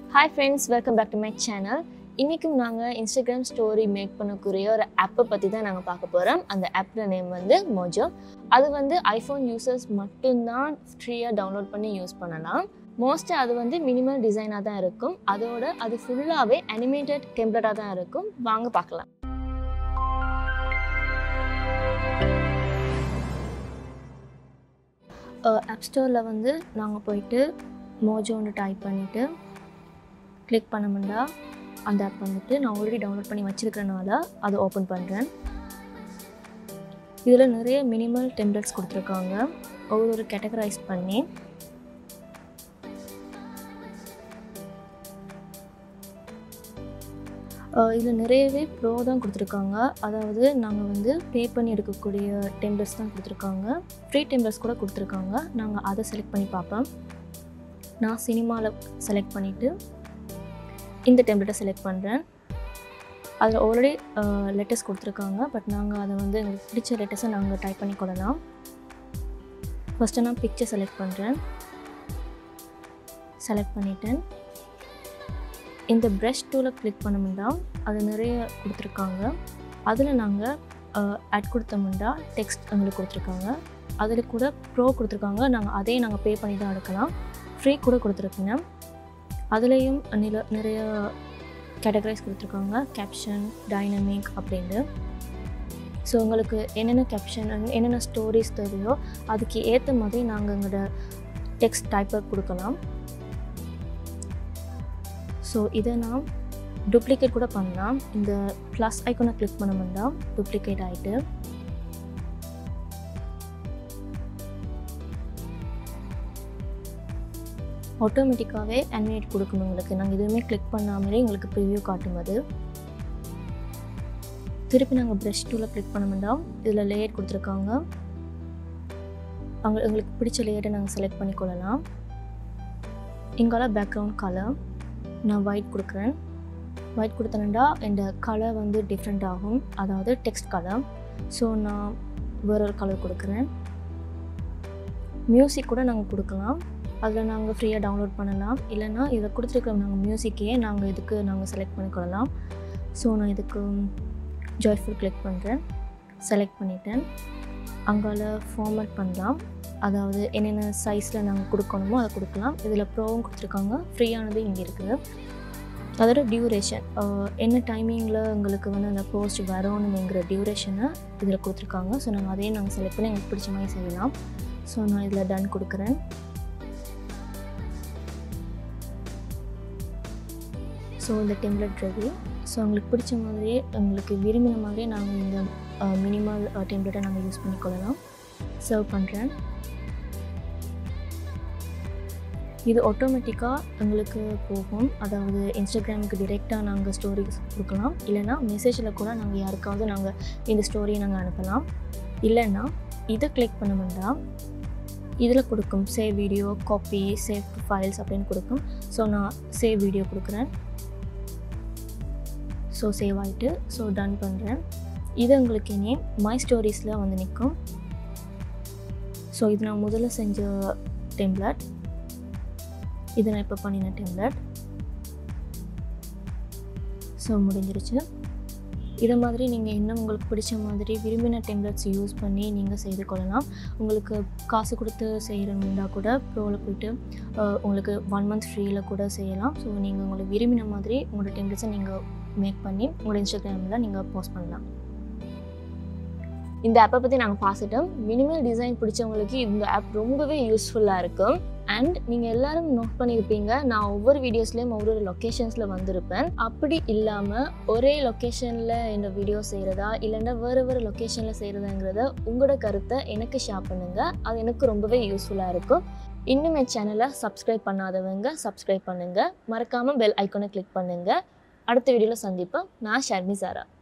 hi friends welcome back to my channel இன்றைக்கும் நாங்கள் Instagram story make பண்ணக்கூடிய ஒரு ஆப்பை பற்றி தான் நாங்கள் பார்க்க போகிறோம் அந்த ஆப்போட நேம் வந்து மோஜோ அது வந்து ஐஃபோன் யூசர்ஸ் மட்டும்தான் ஃப்ரீயாக டவுன்லோட் பண்ணி யூஸ் பண்ணலாம் மோஸ்ட்டாக அது வந்து மினிமல் டிசைனாக தான் இருக்கும் அதோட அது ஃபுல்லாகவே அனிமேட்டட் டெம்ப்ளேட்டாக தான் இருக்கும் வாங்க பார்க்கலாம் ஆப் ஸ்டோரில் வந்து நாங்கள் போயிட்டு மோஜோன்னு டைப் பண்ணிவிட்டு கிளிக் பண்ண முடியா அந்த ஆப் வந்துட்டு நான் ஆல்ரெடி டவுன்லோட் பண்ணி வச்சுருக்கறனால அதை ஓப்பன் பண்ணுறேன் இதில் நிறைய மினிமல் டெம்ப்ளேட்ஸ் கொடுத்துருக்காங்க ஒவ்வொரு கேட்டகரைஸ் பண்ணி இதில் நிறையவே ப்ரோ தான் கொடுத்துருக்காங்க அதாவது நாங்கள் வந்து பே பண்ணி எடுக்கக்கூடிய டெம்ப்ளேட்ஸ் தான் கொடுத்துருக்காங்க ஃப்ரீ டெம்ப்ளேட்ஸ் கூட கொடுத்துருக்காங்க நாங்கள் அதை செலக்ட் பண்ணி பார்ப்போம் நான் சினிமாவில் செலக்ட் பண்ணிவிட்டு இந்த டெம்ப்ளேட்டை செலக்ட் பண்ணுறேன் அதில் ஆல்ரெடி லெட்டர்ஸ் கொடுத்துருக்காங்க பட் நாங்கள் அதை வந்து எங்களுக்கு பிடிச்ச லெட்டர்ஸை நாங்கள் டைப் பண்ணி கொள்ளலாம் ஃபஸ்ட்டு நான் பிக்சர் செலக்ட் பண்ணுறேன் செலக்ட் பண்ணிட்டேன் இந்த ப்ரஷ் டூவில் கிளிக் பண்ணமுண்டா அது நிறைய கொடுத்துருக்காங்க அதில் நாங்கள் ஆட் கொடுத்தோம்னா டெக்ஸ்ட் எங்களுக்கு கொடுத்துருக்காங்க அதில் கூட ப்ரோ கொடுத்துருக்காங்க நாங்கள் அதையும் நாங்கள் பே பண்ணி தான் எடுக்கலாம் ஃப்ரீ கூட கொடுத்துருக்குங்க அதுலேயும் நில நிறைய கேட்டகரைஸ் கொடுத்துருக்காங்க கேப்ஷன் டைனமிக் அப்படின்ட்டு ஸோ உங்களுக்கு என்னென்ன கேப்ஷன் என்னென்ன ஸ்டோரிஸ் தேவையோ அதுக்கு ஏற்ற மாதிரி நாங்கள் எங்களோட டெக்ஸ்ட் டைப்பை கொடுக்கலாம் ஸோ இதை நான் டூப்ளிகேட் கூட பண்ணலாம் இந்த ப்ளஸ் ஐக்கனை கிளிக் பண்ண முடியாது டூப்ளிகேட் ஆகிட்டு ஆட்டோமேட்டிக்காகவே அனிமேட் கொடுக்கும் உங்களுக்கு நாங்கள் எதுவுமே கிளிக் பண்ணாமலே எங்களுக்கு ப்ரிவியூ காட்டும் அது திருப்பி நாங்கள் ப்ரஷ் டூவில் கிளிக் பண்ண வேண்டாம் இதில் லேயர் கொடுத்துருக்காங்க அங்கே எங்களுக்கு பிடிச்ச லேயரை நாங்கள் செலக்ட் பண்ணிக்கொள்ளலாம் இங்கால பேக்ரவுண்ட் கலர் நான் ஒயிட் கொடுக்குறேன் ஒயிட் கொடுத்தேன்டா இந்த கலர் வந்து டிஃப்ரெண்ட் ஆகும் அதாவது டெக்ஸ்ட் கலர் ஸோ நான் வேற ஒரு கலர் கொடுக்குறேன் மியூசிக் கூட நாங்கள் கொடுக்கலாம் அதில் நாங்கள் ஃப்ரீயாக டவுன்லோட் பண்ணலாம் இல்லைனா இதில் கொடுத்துருக்க நாங்கள் மியூசிக்கையே நாங்கள் இதுக்கு நாங்கள் செலக்ட் பண்ணிக்கொள்ளலாம் ஸோ நான் இதுக்கு ஜாய்ஃபுல் கிளிக் பண்ணுறேன் செலக்ட் பண்ணிட்டேன் அங்கால ஃபார்மேட் பண்ணலாம் அதாவது என்னென்ன சைஸில் நாங்கள் கொடுக்கணுமோ அதை கொடுக்கலாம் இதில் ப்ரோவும் கொடுத்துருக்காங்க ஃப்ரீயானது இங்கே இருக்குது அதோட டியூரேஷன் என்ன டைமிங்கில் எங்களுக்கு வந்து அந்த போஸ்ட் வரணுங்கிற டியூரேஷனை இதில் கொடுத்துருக்காங்க ஸோ நாங்கள் அதையும் நாங்கள் செலக்ட் பண்ணி எங்களுக்கு பிடிச்ச மாதிரி செய்யலாம் ஸோ நான் இதில் டன் கொடுக்குறேன் ஸோ இந்த டெம்ப்ளேட் ரெடி ஸோ உங்களுக்கு பிடிச்ச மாதிரியே எங்களுக்கு விரும்பின மாதிரியே நாங்கள் இந்த மினிமல் டெம்ப்ளேட்டை நாங்கள் யூஸ் பண்ணிக்கொள்ளலாம் சர்வ் பண்ணுறேன் இது ஆட்டோமேட்டிக்காக எங்களுக்கு போகும் அதாவது இன்ஸ்டாகிராமுக்கு டிரெக்டாக நாங்கள் ஸ்டோரிஸ் கொடுக்கலாம் இல்லைனா மெசேஜில் கூட நாங்கள் யாருக்காவது நாங்கள் இந்த ஸ்டோரியை நாங்கள் அனுப்பலாம் இல்லைன்னா இதை கிளிக் பண்ண வேண்டாம் இதில் கொடுக்கும் save video copy save files அப்படின்னு கொடுக்கும் ஸோ நான் சேவ் வீடியோ கொடுக்குறேன் ஸோ சேவ் ஆகிட்டு ஸோ டன் பண்ணுறேன் இது உங்களுக்கு இனி மை ஸ்டோரிஸில் வந்து நிற்கும் ஸோ இது நான் முதல்ல செஞ்ச டெம்ப்ளேட் இது நான் இப்போ பண்ணின டெம்ப்ளேட் ஸோ முடிஞ்சிருச்சு இதை மாதிரி நீங்கள் இன்னும் உங்களுக்கு பிடிச்ச மாதிரி விரும்பின டெம்ப்ளேட்ஸ் யூஸ் பண்ணி நீங்கள் செய்து கொள்ளலாம் உங்களுக்கு காசு கொடுத்து செய்கிறோம்னா கூட ப்ரோவில் போயிட்டு உங்களுக்கு ஒன் மந்த் ஃப்ரீயில் கூட செய்யலாம் ஸோ நீங்கள் உங்களுக்கு விரும்பின மாதிரி உங்களோட டெம்ப்ளேட்ஸை நீங்கள் மேக் பண்ணி உங்களோட இன்ஸ்டாகிராமில் நீங்கள் போஸ்ட் பண்ணலாம் இந்த ஆப்பை பற்றி நாங்கள் பார்த்துட்டோம் மினிமல் டிசைன் பிடிச்சவங்களுக்கு இந்த ஆப் ரொம்பவே யூஸ்ஃபுல்லாக இருக்கும் அண்ட் நீங்கள் எல்லாரும் நோட் பண்ணியிருப்பீங்க நான் ஒவ்வொரு வீடியோஸ்லேயும் ஒவ்வொரு லொக்கேஷன்ஸில் வந்திருப்பேன் அப்படி இல்லாமல் ஒரே லொக்கேஷனில் இந்த வீடியோ செய்கிறதா இல்லைன்னா வேறு வேறு லொக்கேஷனில் செய்கிறதாங்கிறத உங்களோட கருத்தை எனக்கு ஷேர் பண்ணுங்கள் அது எனக்கு ரொம்பவே யூஸ்ஃபுல்லாக இருக்கும் இன்னும் என் சேனலை சப்ஸ்கிரைப் பண்ணாதவங்க சப்ஸ்கிரைப் பண்ணுங்கள் மறக்காமல் பெல் ஐக்கனை கிளிக் பண்ணுங்கள் அடுத்த வீடியோவில் சந்திப்போம் நான் ஷர்மி சாரா